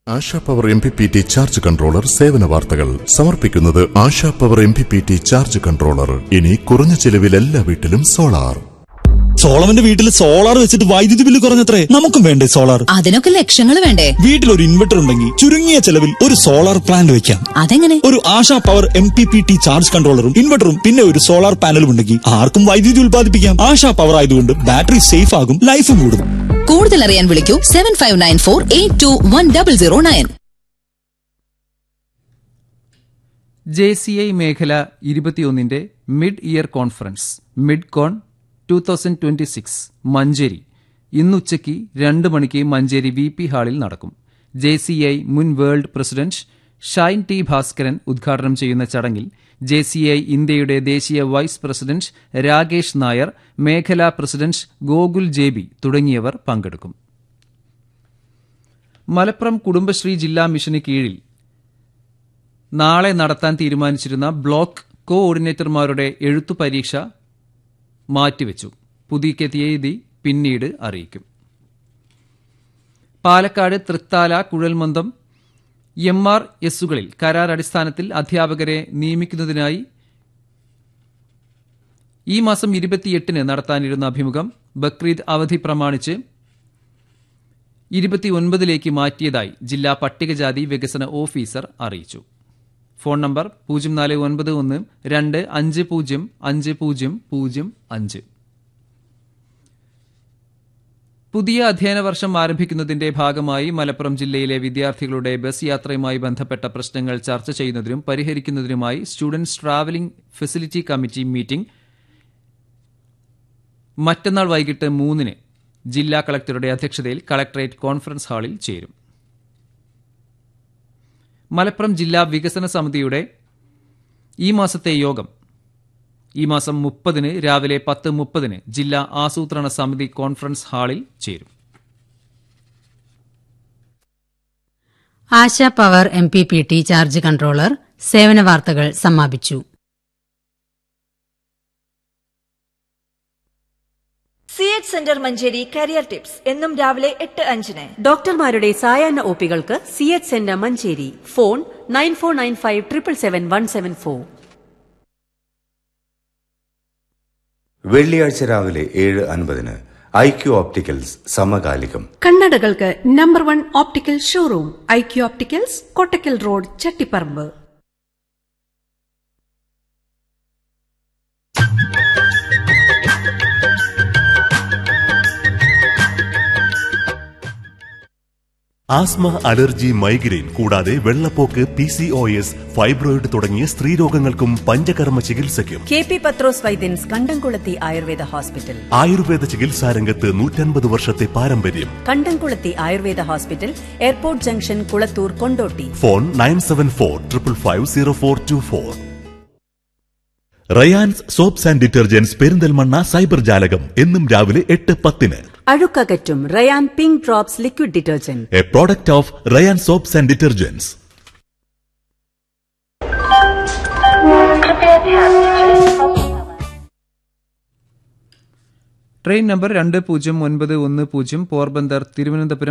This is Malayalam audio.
ASHA power M P P T charge controller സേവന വാർത്തകൾ സമർപ്പിക്കുന്നത് Asha power M P P T charge controller ഇനി കുറഞ്ഞ ചെലവിൽ എല്ലാ വീട്ടിലും സോളാർ സോളവന്റെ വീട്ടിൽ സോളാർ വെച്ചിട്ട് വൈദ്യുതി ബില്ല് കുറഞ്ഞത്രേ നമുക്കും വേണ്ടേ സോളാർ അതിനൊക്കെ ലക്ഷങ്ങൾ വേണ്ടേ വീട്ടിൽ ഒരു ഇൻവെർട്ടർ ഉണ്ടെങ്കിൽ ചുരുങ്ങിയ ചെലവിൽ ഒരു സോളാർ പ്ലാന്റ് വെക്കാം അതെങ്ങനെ ഒരു Asha power M P P T charge കൺട്രോളറും ഇൻവെർട്ടറും പിന്നെ ഒരു സോളാർ പാനലും ഉണ്ടെങ്കിൽ ആർക്കും വൈദ്യുതി ഉൽപ്പാദിപ്പിക്കാം ആശാ പവർ ആയതുകൊണ്ട് ബാറ്ററി സേഫ് ആകും ലൈഫും കൂടും കൂടുതൽ അറിയാൻ വിളിക്കൂ seven five nine four eight two one double zero nine J C I മേഖല ഇരുപത്തിയൊന്നിന്റെ mid year conference mid con two thousand twenty six Manjeri ഇന്നുച്ചയ്ക്ക് രണ്ട് മണിക്ക് മഞ്ചേരി വി പി ഹാളിൽ നടക്കും ജെ സി ഐ മുൻ world president Shine T Bhaskaran ഉദ്ഘാടനം ചെയ്യുന്ന ചടങ്ങിൽ ജെ സി ഐ ഇന്ത്യയുടെ ദേശീയ വൈസ് പ്രസിഡന്റ് രാകേഷ് നായർ മേഖലാ പ്രസിഡന്റ് ഗോകുൽ ജേബി തുടങ്ങിയവർ പങ്കെടുക്കും മലപ്പുറം കുടുംബശ്രീ ജില്ലാ മിഷന് കീഴിൽ നാളെ നടത്താൻ തീരുമാനിച്ചിരുന്ന ബ്ലോക്ക് കോഓർഡിനേറ്റർമാരുടെ എഴുത്തു പരീക്ഷ മാറ്റിവെച്ചു പുതുക്കിയ തീയതി പിന്നീട് അറിയിക്കും പാലക്കാട് തൃത്താല കുഴൽമന്ദം എം ആർ എസുകളിൽ കരാർ അടിസ്ഥാനത്തിൽ അധ്യാപകരെ നിയമിക്കുന്നതിനായി ഈ മാസം ഇരുപത്തിയെട്ടിന് നടത്താനിരുന്ന അഭിമുഖം ബക്രീദ് അവധി പ്രമാണിച്ച് ഇരുപത്തിയൊൻപതിലേക്ക് മാറ്റിയതായി ജില്ലാ പട്ടികജാതി വികസന ഓഫീസർ അറിയിച്ചു ഫോൺ നമ്പർ പൂജ്യം നാല് ഒൻപത് ഒന്ന് രണ്ട് അഞ്ച് പൂജ്യം അഞ്ച് പൂജ്യം പൂജ്യം അഞ്ച് പുതിയ അധ്യയന വർഷം ആരംഭിക്കുന്നതിന്റെ ഭാഗമായി മലപ്പുറം ജില്ലയിലെ വിദ്യാർത്ഥികളുടെ ബസ് യാത്രയുമായി ബന്ധപ്പെട്ട പ്രശ്നങ്ങൾ ചർച്ച ചെയ്യുന്നതിനും പരിഹരിക്കുന്നതിനുമായി students travelling facility committee meeting മറ്റന്നാൾ വൈകിട്ട് മൂന്നിന് ജില്ലാ കളക്ടറുടെ അധ്യക്ഷതയിൽ കളക്ടറേറ്റ് കോൺഫറൻസ് ഹാളിൽ ചേരും മലപ്പുറം ജില്ലാ വികസന സമിതിയുടെ ഈ മാസത്തെ യോഗം ഈ മാസം മുപ്പതിന് രാവിലെ പത്ത് മുപ്പതിന് ജില്ലാ ആസൂത്രണ സമിതി കോൺഫറൻസ് ഹാളിൽ ചേരും Asha power M P P T charge controller സേവന വാർത്തകൾ സമാപിച്ചു C H centre Manjeri career tips എന്നും രാവിലെ എട്ട് അഞ്ചിന് ഡോക്ടർമാരുടെ സായാഹ്ന ഒപികൾക്ക് C H centre Manjeri phone nine four nine five triple seven one seven four വെള്ളിയാഴ്ച രാവിലെ ഏഴ് അൻപതിന് ഐ ക്യു ഓപ്റ്റിക്കൽസ് സമകാലികം കണ്ണടകൾക്ക് number one optical showroom I Q opticals Kottakkal road Chattiparamba asthma allergy migraine കൂടാതെ വെള്ളപ്പോക്ക് P C O S fibroid തുടങ്ങിയ സ്ത്രീരോഗങ്ങൾക്കും പഞ്ചകർമ്മ ചികിത്സയ്ക്കും കെ പി പത്രോസ് വൈദ്യൻസ് കണ്ടംകുളത്തി ആയുർവേദ ഹോസ്പിറ്റൽ ആയുർവേദ ചികിത്സാ രംഗത്ത് നൂറ്റൻപത് വർഷത്തെ പാരമ്പര്യം Kandamkulathi Ayurveda hospital airport junction Kulathur Kondotty phone nine seven four triple five zero four two four Rayans soaps and detergents Perinthalmanna cyber ജാലകം എന്നും രാവിലെ എട്ട് പത്തിന് അഴുക്കകറ്റും Rayan pink drops liquid detergent a product of Rayan soaps and detergents train number രണ്ട് പൂജ്യം ഒൻപത് ഒന്ന് പൂജ്യം പോർബന്ദർ തിരുവനന്തപുരം